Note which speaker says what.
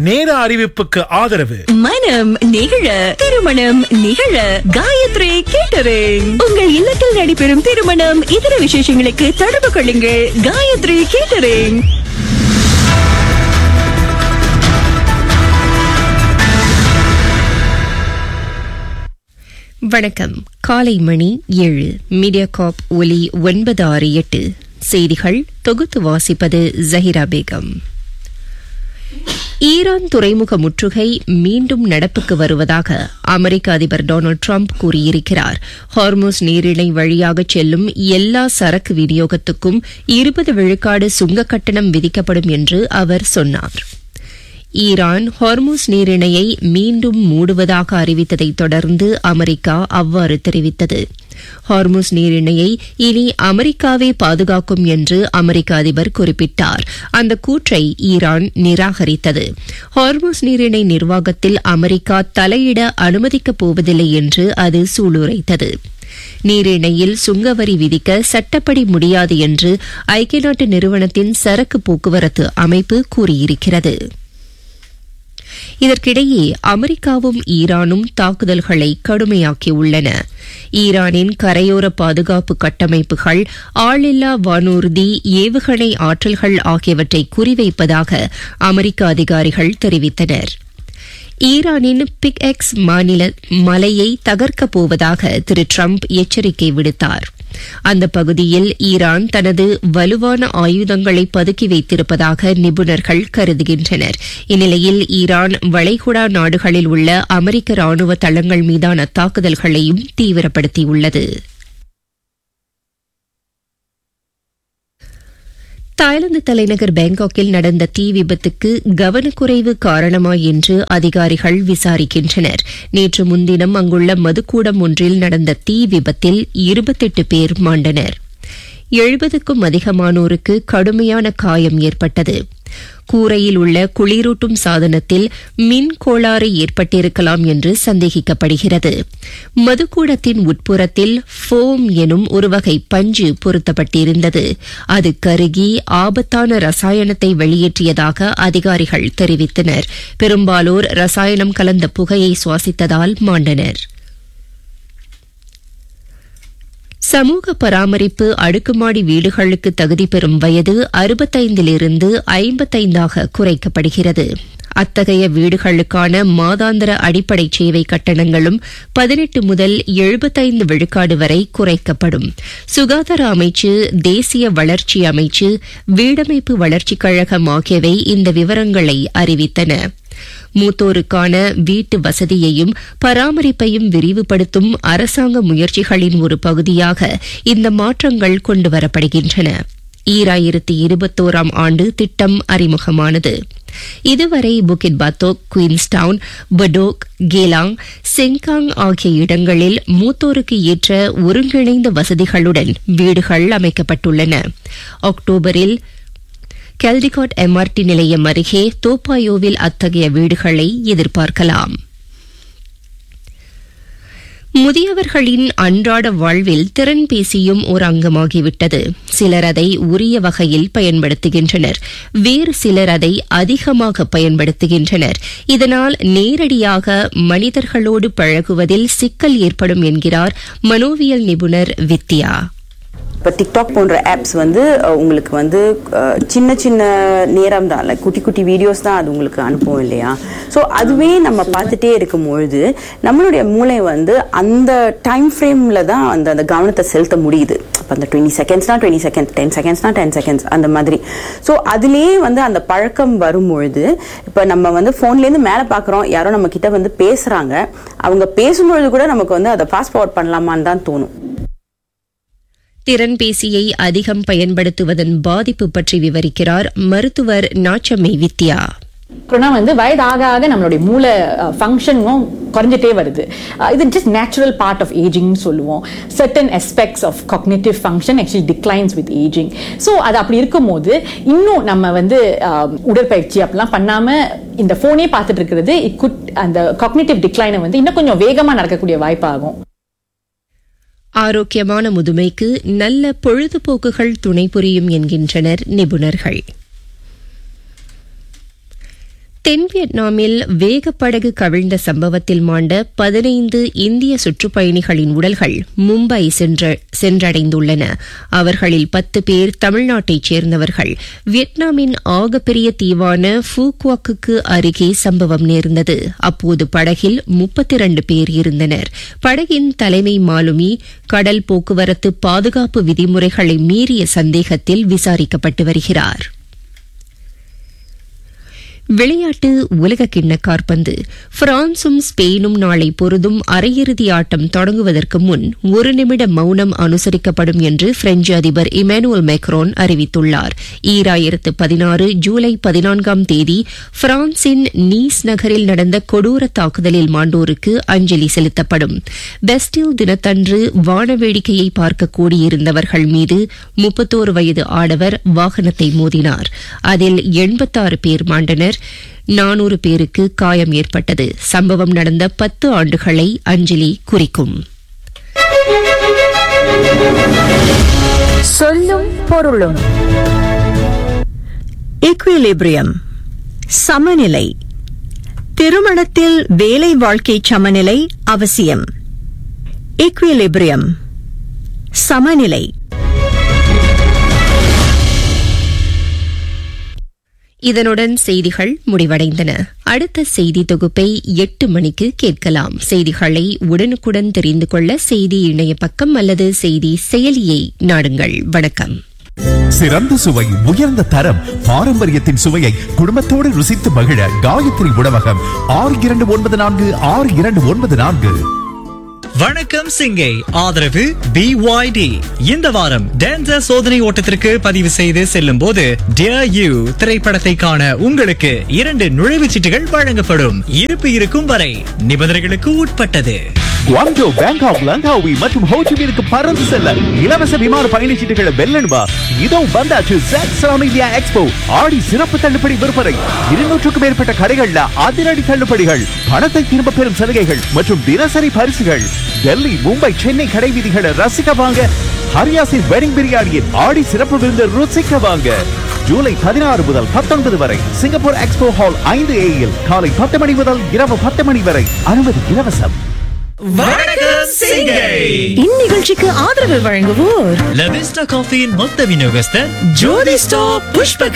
Speaker 1: நேர அறிவிப்புக்கு ஆதரவு
Speaker 2: மனம் நிகழ திருமணம் நிகழ காயத்ரி கேட்டரிங் உங்கள் இல்லத்தில் நடைபெறும் திருமணம் இதர விசேஷங்களுக்கு தொடர்பு கொள்ளுங்கள் காயத்ரி கேட்டரிங்
Speaker 3: வணக்கம் காலை மணி ஏழு மீடியா காப் ஒலி ஒன்பது ஆறு எட்டு செய்திகள் தொகுத்து வாசிப்பது ஜஹிரா பேகம் ஈரான் துறைமுக முற்றுகை மீண்டும் நடப்புக்கு வருவதாக அமெரிக்க அதிபர் டொனால்டு டிரம்ப் கூறியிருக்கிறார் ஹார்மோஸ் நீரிணை வழியாக செல்லும் எல்லா சரக்கு விநியோகத்துக்கும் இருபது விழுக்காடு சுங்க கட்டணம் விதிக்கப்படும் என்று அவர் சொன்னார் ஈரான் ஹார்மூஸ் நீரிணையை மீண்டும் மூடுவதாக அறிவித்ததை தொடர்ந்து அமெரிக்கா அவ்வாறு தெரிவித்தது ஹார்மூஸ் நீரிணையை இனி அமெரிக்காவே பாதுகாக்கும் என்று அமெரிக்க அதிபர் குறிப்பிட்டார் அந்த கூற்றை ஈரான் நிராகரித்தது ஹார்மூஸ் நீரிணை நிர்வாகத்தில் அமெரிக்கா தலையிட அனுமதிக்கப் போவதில்லை என்று அது சூளுரைத்தது நீரிணையில் சுங்கவரி விதிக்க சட்டப்படி முடியாது என்று ஐக்கிய நாட்டு நிறுவனத்தின் சரக்கு போக்குவரத்து அமைப்பு கூறியிருக்கிறது இதற்கிடையே அமெரிக்காவும் ஈரானும் தாக்குதல்களை கடுமையாக்கியுள்ளன ஈரானின் கரையோர பாதுகாப்பு கட்டமைப்புகள் ஆளில்லா வானூர்தி ஏவுகணை ஆற்றல்கள் ஆகியவற்றை குறிவைப்பதாக அமெரிக்க அதிகாரிகள் தெரிவித்தனர் ஈரானின் பிக் எக்ஸ் மாநில மலையை தகர்க்கப் போவதாக திரு டிரம்ப் எச்சரிக்கை விடுத்தார் அந்த பகுதியில் ஈரான் தனது வலுவான ஆயுதங்களை பதுக்கி வைத்திருப்பதாக நிபுணர்கள் கருதுகின்றனர் இந்நிலையில் ஈரான் வளைகுடா நாடுகளில் உள்ள அமெரிக்க ராணுவ தளங்கள் மீதான தாக்குதல்களையும் தீவிரப்படுத்தியுள்ளது தாய்லாந்து தலைநகர் பேங்காக்கில் நடந்த தீ விபத்துக்கு கவனக்குறைவு காரணமா என்று அதிகாரிகள் விசாரிக்கின்றனர் நேற்று முன்தினம் அங்குள்ள மதுக்கூடம் ஒன்றில் நடந்த தீ விபத்தில் இருபத்தெட்டு பேர் மாண்டனர் எழுபதுக்கும் அதிகமானோருக்கு கடுமையான காயம் ஏற்பட்டது கூரையில் உள்ள குளிரூட்டும் சாதனத்தில் மின் கோளாறு ஏற்பட்டிருக்கலாம் என்று சந்தேகிக்கப்படுகிறது மதுக்கூடத்தின் உட்புறத்தில் ஃபோம் எனும் ஒரு வகை பஞ்சு பொருத்தப்பட்டிருந்தது அது கருகி ஆபத்தான ரசாயனத்தை வெளியேற்றியதாக அதிகாரிகள் தெரிவித்தனர் பெரும்பாலோர் ரசாயனம் கலந்த புகையை சுவாசித்ததால் மாண்டனர் சமூக பராமரிப்பு அடுக்குமாடி வீடுகளுக்கு தகுதி பெறும் வயது அறுபத்தைந்திலிருந்து ஐம்பத்தைந்தாக குறைக்கப்படுகிறது அத்தகைய வீடுகளுக்கான மாதாந்திர அடிப்படை சேவை கட்டணங்களும் பதினெட்டு முதல் எழுபத்தைந்து விழுக்காடு வரை குறைக்கப்படும் சுகாதார அமைச்சு தேசிய வளர்ச்சி அமைச்சு வீடமைப்பு வளர்ச்சிக் கழகம் ஆகியவை இந்த விவரங்களை அறிவித்தன மூத்தோருக்கான வீட்டு வசதியையும் பராமரிப்பையும் விரிவுபடுத்தும் அரசாங்க முயற்சிகளின் ஒரு பகுதியாக இந்த மாற்றங்கள் கொண்டுவரப்படுகின்றன ஈராயிரத்தி இருபத்தோராம் ஆண்டு திட்டம் அறிமுகமானது இதுவரை Bukit Batok Queenstown Bedok Geylang Sengkang ஆகிய இடங்களில் மூத்தோருக்கு ஏற்ற ஒருங்கிணைந்த வசதிகளுடன் வீடுகள் அமைக்கப்பட்டுள்ளன அக்டோபரில் கெல்டிகாட் எம்ஆர்டி நிலையம் அருகே தோப்பாயோவில் அத்தகைய வீடுகளை எதிர்பார்க்கலாம் முதியவர்களின் அன்றாட வாழ்வில் திறன்பேசியும் ஒரு அங்கமாகிவிட்டது சிலர் அதை உரிய வகையில் பயன்படுத்துகின்றனர் வேறு சிலர் அதை அதிகமாக பயன்படுத்துகின்றனர் இதனால் நேரடியாக மனிதர்களோடு பழகுவதில் சிக்கல் ஏற்படும் என்கிறார் மனோவியல் நிபுணர் வித்யா
Speaker 4: இப்போ டிக்டாக் போன்ற ஆப்ஸ் வந்து அஹ், உங்களுக்கு வந்து அஹ், சின்ன சின்ன நேரம் தான் லைக் குட்டி குட்டி வீடியோஸ் தான் அது உங்களுக்கு அனுப்பும் இல்லையா ஸோ அதுவே நம்ம பார்த்துட்டே இருக்கும் பொழுது நம்மளுடைய மூளை வந்து அந்த டைம் ஃப்ரேமில் தான் அந்த அந்த கவனத்தை செலுத்த முடியுது அப்போ அந்த டுவெண்ட்டி செகண்ட்ஸ்னா டுவெண்ட்டி செகண்ட்ஸ் டென் செகண்ட்ஸ்னா டென் செகண்ட்ஸ் அந்த மாதிரி ஸோ அதுலேயே வந்து அந்த பழக்கம் வரும்பொழுது இப்போ நம்ம வந்து ஃபோன்லேருந்து மேலே பார்க்குறோம் யாரோ நம்ம கிட்ட வந்து பேசுகிறாங்க அவங்க பேசும்பொழுது கூட நமக்கு வந்து அதை ஃபாஸ்ட் ஃபார்வர்ட் பண்ணலாமான்னு தான் தோணும்
Speaker 3: திறன்பேசியை அதிகம் பயன்படுத்துவதன் பாதிப்பு பற்றி விவரிக்கிறார் மருத்துவர் நாச்சம்மை வித்யா
Speaker 5: கொரோனா வந்து வயது ஆக ஆக நம்மளுடைய மூளை ஃபங்க்ஷனும் குறைஞ்சிட்டே வருது அஹ் இது ஜஸ்ட் நேச்சுரல் பார்ட் ஆஃப் ஏஜிங்னு சொல்லுவோம் certain aspects of cognitive function actually declines with ageing so அது அப்படி இருக்கும்போது இன்னும் நம்ம வந்து அஹ், உடற்பயிற்சி அப்படிலாம் பண்ணாம இந்த ஃபோனே பார்த்துட்டு இருக்கிறது it could அந்த cognitive டிக்ளைனை வந்து இன்னும் கொஞ்சம் வேகமாக நடக்கக்கூடிய வாய்ப்பாகும்
Speaker 3: ஆரோக்கியமான முதுமைக்கு நல்ல பொழுதுபோக்குகள் துணை புரியும் என்கின்றனர் நிபுணர்கள் தென் வியட்நாமில் வேகப்படகு கவிழ்ந்த சம்பவத்தில் மாண்ட பதினைந்து இந்திய சுற்றுப்பயணிகளின் உடல்கள் மும்பை சென்ற சென்றடைந்துள்ளன அவர்களில் பத்து பேர் தமிழ்நாட்டைச் சேர்ந்தவர்கள் வியட்நாமின் ஆகப்பெரிய தீவான ஃபூக்வாக்குக்கு அருகே சம்பவம் நேர்ந்தது அப்போது படகில் முப்பத்தி இரண்டு பேர் இருந்தனர் படகின் தலைமை மாலுமி கடல் போக்குவரத்து பாதுகாப்பு விதிமுறைகளை மீறிய சந்தேகத்தில் விசாரிக்கப்பட்டு வருகிறார் விளையாட்டு உலகக்கிண்ண காற்பந்து பிரான்சும் ஸ்பெயினும் நாளை பொருதும் அரையிறுதி ஆட்டம் தொடங்குவதற்கு முன் ஒரு நிமிட மௌனம் அனுசரிக்கப்படும் என்று பிரெஞ்சு அதிபர் இமானுவல் மேக்ரோன் அறிவித்துள்ளார் ஈராயிரத்து பதினாறு ஜூலை பதினான்காம் தேதி பிரான்சின் நீஸ் நகரில் நடந்த கொடூர தாக்குதலில் மாண்டோருக்கு அஞ்சலி செலுத்தப்படும் பெஸ்டில் தினத்தன்று வானவேடிக்கையை பார்க்க கூடியிருந்தவர்கள் மீது முப்பத்தோரு வயது ஆடவர் வாகனத்தை மோதினார் அதில் எண்பத்தாறு பேர் மாண்டனர் நானூறு பேருக்கு காயம் ஏற்பட்டது சம்பவம் நடந்த பத்து ஆண்டுகளை அஞ்சலி குறிக்கும்
Speaker 6: சொல்லும் பொருளும் ஈக்விலிபிரியம் சமநிலை திருமணத்தில் வேலை வாழ்க்கை சமநிலை அவசியம் ஈக்விலிபிரியம் சமநிலை
Speaker 3: இதனுடன் செய்திகள் முடிவடைந்தன அடுத்த செய்தி தொகுப்பை எட்டு மணிக்கு கேட்கலாம் செய்திகளை உடனுக்குடன் தெரிந்து கொள்ள செய்தி இணைய பக்கம் அல்லது செய்தி செயலியை நாடுங்கள் வணக்கம்
Speaker 7: சிறந்த சுவை உயர்ந்த தரம் பாரம்பரியத்தின் சுவையை குடும்பத்தோடு ருசித்து மகிழ காயத்ரி உணவகம் ஆறு இரண்டு ஒன்பது நான்கு ஆறு இரண்டு ஒன்பது நான்கு
Speaker 8: வணக்கம் சிங்கை ஆதரவு பிஒய்டி இந்த வாரம் டான்சர் சோதனை ஓட்டத்திற்கு பதிவு செய்து செல்லும் போது டியர் யூ திரைப்படத்தை காண உங்களுக்கு இரண்டு நுழைவுச் சீட்டுகள் வழங்கப்படும் இருப்பு இருக்கும் வரை நிபந்தனைகளுக்கு உட்பட்டது
Speaker 7: குவாங்டோ பேங்காக் லங்காவி மற்றும் ஹோச்சிமினுக்கு பறந்து செல்ல இலவச விமான பயணச்சீட்டுகளை வெல்லணுமா இதோ வந்தாச்சு சாக் சலாம் இந்தியா எக்ஸ்போ ஆடி சிறப்பு தள்ளுபடி விற்பனை இருநூற்றுக்கும் மேற்பட்ட கடைகள்ல அதிரடி தள்ளுபடிகள் பணத்தை திரும்ப பெறும் சலுகைகள் மற்றும் தினசரி பரிசுகள் டெல்லி மும்பை சென்னை கடை வீதிகளை ரசிக்க வாங்க ஹரியாசின் வெட்டிங் பிரியாணியின் ஆடி சிறப்பு விருந்து ருசிக்க வாங்க ஜூலை பதினாறு முதல் பத்தொன்பது வரை சிங்கப்பூர் எக்ஸ்போ ஹால் ஐந்து ஏயில் காலை பத்து மணி முதல் இரவு பத்து மணி வரை அனுமதி இலவசம்
Speaker 8: வணக்கம் சிங்கை
Speaker 6: இந்நிகழ்ச்சிக்கு ஆதரவு வழங்குவோர்
Speaker 8: லவிஸ்டா காஃபியின் மொத்த விநியோகஸ்தர் ஜோதி ஸ்டாப் புஷ்ப